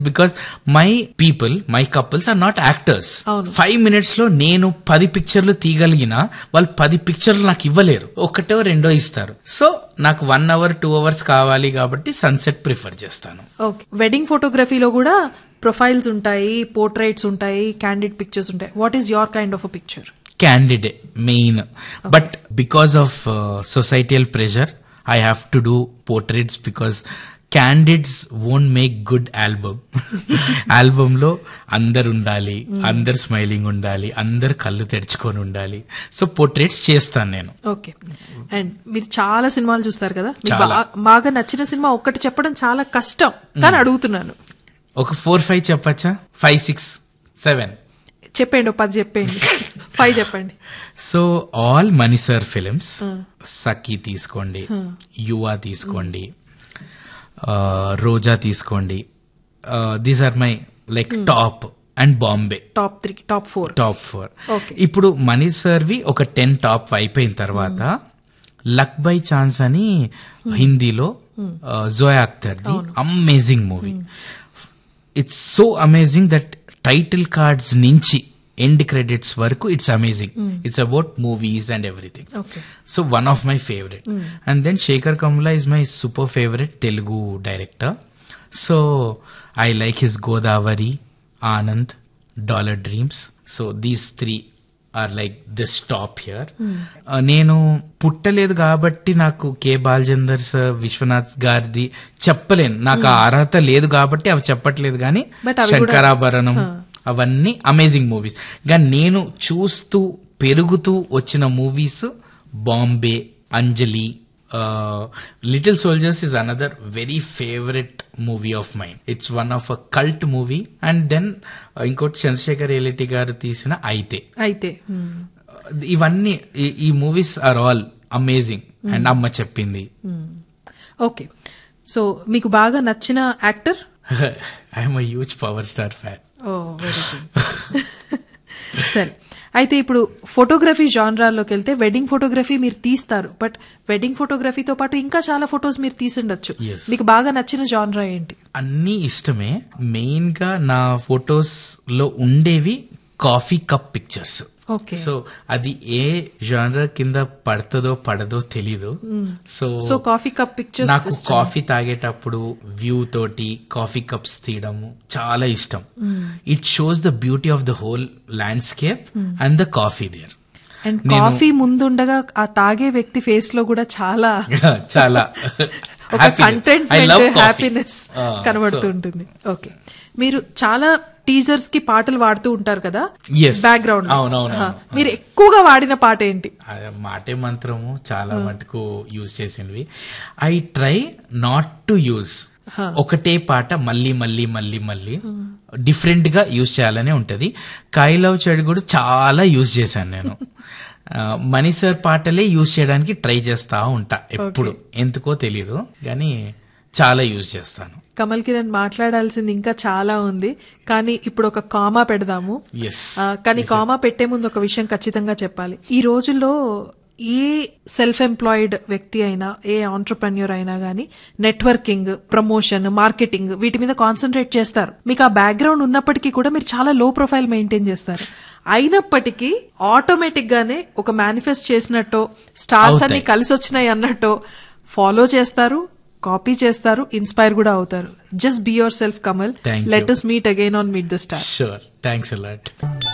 Because my people my couples are not actors అవును. Five minutes లో నేను పది పిక్చర్లు తీయగలిగిన వాళ్ళు పది పిక్చర్లు నాకు ఇవ్వలేరు ఒకటో రెండో ఇస్తారు సో నాకు వన్ అవర్ టూ అవర్స్ కావాలి కాబట్టి సన్సెట్ ప్రిఫర్ చేస్తాను ఓకే వెడ్డింగ్ ఫోటోగ్రఫీలో కూడా ప్రొఫైల్స్ ఉంటాయి పోర్ట్రైట్స్ ఉంటాయి క్యాండిడ్ పిక్చర్స్ ఉంటాయి what is your kind of uh picture candidate main but because of uh, societal pressure i have to do portraits because candidates won't make good album album లో అందరు ఉండాలి అందరు smiling ఉండాలి అందరు కళ్ళు తెరుచుకొని ఉండాలి సో పోర్ట్రేట్స్ చేస్తాను నేను ఓకే అండ్ మీరు చాలా సినిమాలు చూస్తారు కదా మీకు చాలా. బా- బాగా నచ్చిన సినిమా ఒక్కటి చెప్పడం చాలా కష్టం కానీ అడుగుతున్నాను ఒక ఫోర్ ఫైవ్ చెప్పచ్చా ఫైవ్ సిక్స్ సెవెన్ చెప్పండి ఓ పది చెప్పండి ఫైవ్ చెప్పండి so all Mani sir films Sakhi తీసుకోండి యువ తీసుకోండి ఆ, రోజా తీసుకోండి these are my like top and Bombay top three top four top four Okay. ఇప్పుడు మనీ సర్వి ఒక టెన్ టాప్ అయిపోయిన తర్వాత లక్ బై ఛాన్స్ అని హిందీలో జోయా అఖ్తర్ది amazing movie it's so amazing that title cards నుంచి ఎండ్ క్రెడిట్స్ వరకు it's amazing it's about movies and everything okay so one of my favourite and then Shekhar Kammula is my super favourite Telugu director so I like his Godavari Anand dollar dreams so these three are like this top here నేను పుట్టలేదు కాబట్టి నాకు కే Balachander sir Vishwanath గారిది చెప్పలేను నాకు ఆ అర్హత లేదు కాబట్టి అవి చెప్పట్లేదు కానీ But అవి కూడా- శంకరాభరణం అవన్నీ అమేజింగ్ మూవీస్ కానీ నేను చూస్తూ పెరుగుతూ వచ్చిన movies Bombay Anjali little soldiers is another very favourite movie of mind it's one of uh cult movie and then ఇంకోటి చంద్రశేఖర్ ఎలిటి గారు తీసిన అయితే అయితే hmm. ఇవన్నీ ఈ- ఈ movies are all amazing and అమ్మ చెప్పింది ఓకే సో మీకు బాగా నచ్చిన actor I'm uh huge power star fan oh very good సరే అయితే ఇప్పుడు ఫోటోగ్రఫీ జాన్రాల్లోకి వెళ్తే వెడ్డింగ్ ఫోటోగ్రఫీ మీరు తీస్తారు బట్ వెడ్డింగ్ ఫోటోగ్రఫీతో పాటు ఇంకా చాలా ఫొటోస్ మీరు తీసిండొచ్చు Yes. మీకు బాగా నచ్చిన జాన్రా ఏంటి అన్నీ ఇష్టమే మెయిన్ గా నా ఫొటోస్ లో ఉండేవి coffee cup pictures okay so అది ఏ జానర్ కింద పడుతుందో పడదో తెలీదు so so coffee cup pictures నాకు కాఫీ తాగేటప్పుడు వ్యూ తోటి కాఫీ కప్స్ తీయడము చాలా ఇష్టం it shows the beauty of the whole landscape and the coffee there and coffee ముందుండగా ఆ తాగే వ్యక్తి ఫేస్ లో కూడా చాలా చాలా ఒక కంటెంట్ హ్యాపీనెస్ కనబడుతుంటుంది ఓకే మీరు చాలా టీజర్స్ కి పాటలు వాడుతూ ఉంటారు కదా Yes. బ్యాక్గ్రౌండ్ అవునవును, అవును. మీరు ఎక్కువగా వాడిన పాట ఏంటి ఆ మాటే మంత్రము చాలా మటుకు యూజ్ చేసినవి I try not to use ఒకటే పాట మళ్ళీ మళ్ళీ మళ్ళీ మళ్ళీ డిఫరెంట్ గా యూజ్ చేయాలనే ఉంటది కైలవ్ చెడు కూడా చాలా యూజ్ చేశాను నేను ఆ, మణి సార్ పాటలే యూజ్ చేయడానికి ట్రై చేస్తా ఉంటా ఎప్పుడు ఎందుకో తెలీదు కానీ చాలా యూజ్ చేస్తాను కమల్ కిరణ్ మాట్లాడాల్సింది ఇంకా చాలా ఉంది కానీ ఇప్పుడు ఒక కామా పెడదాము ఎస్ ఆ, కానీ కామా పెట్టే ముందు ఒక విషయం ఖచ్చితంగా చెప్పాలి ఈ రోజుల్లో ఏ సెల్ఫ్ ఎంప్లాయిడ్ వ్యక్తి అయినా ఏ ఆంటర్ప్రెన్యూర్ అయినా గానీ నెట్వర్కింగ్ ప్రమోషన్ మార్కెటింగ్ వీటి మీద కాన్సన్ట్రేట్ చేస్తారు మీకు ఆ బ్యాక్గ్రౌండ్ ఉన్నప్పటికీ కూడా మీరు చాలా లో ప్రొఫైల్ మెయింటైన్ చేస్తారు అయినప్పటికీ ఆటోమేటిక్ గానే ఒక మేనిఫెస్ట్ చేసినట్టో స్టార్స్ అన్ని అవుతాయి. కలిసి వచ్చినాయి అన్నట్టు ఫాలో చేస్తారు కాపీ చేస్తారు ఇన్స్పైర్ కూడా అవుతారు just be yourself Kamal Thank you. Let us meet again on meet the star sure thanks allot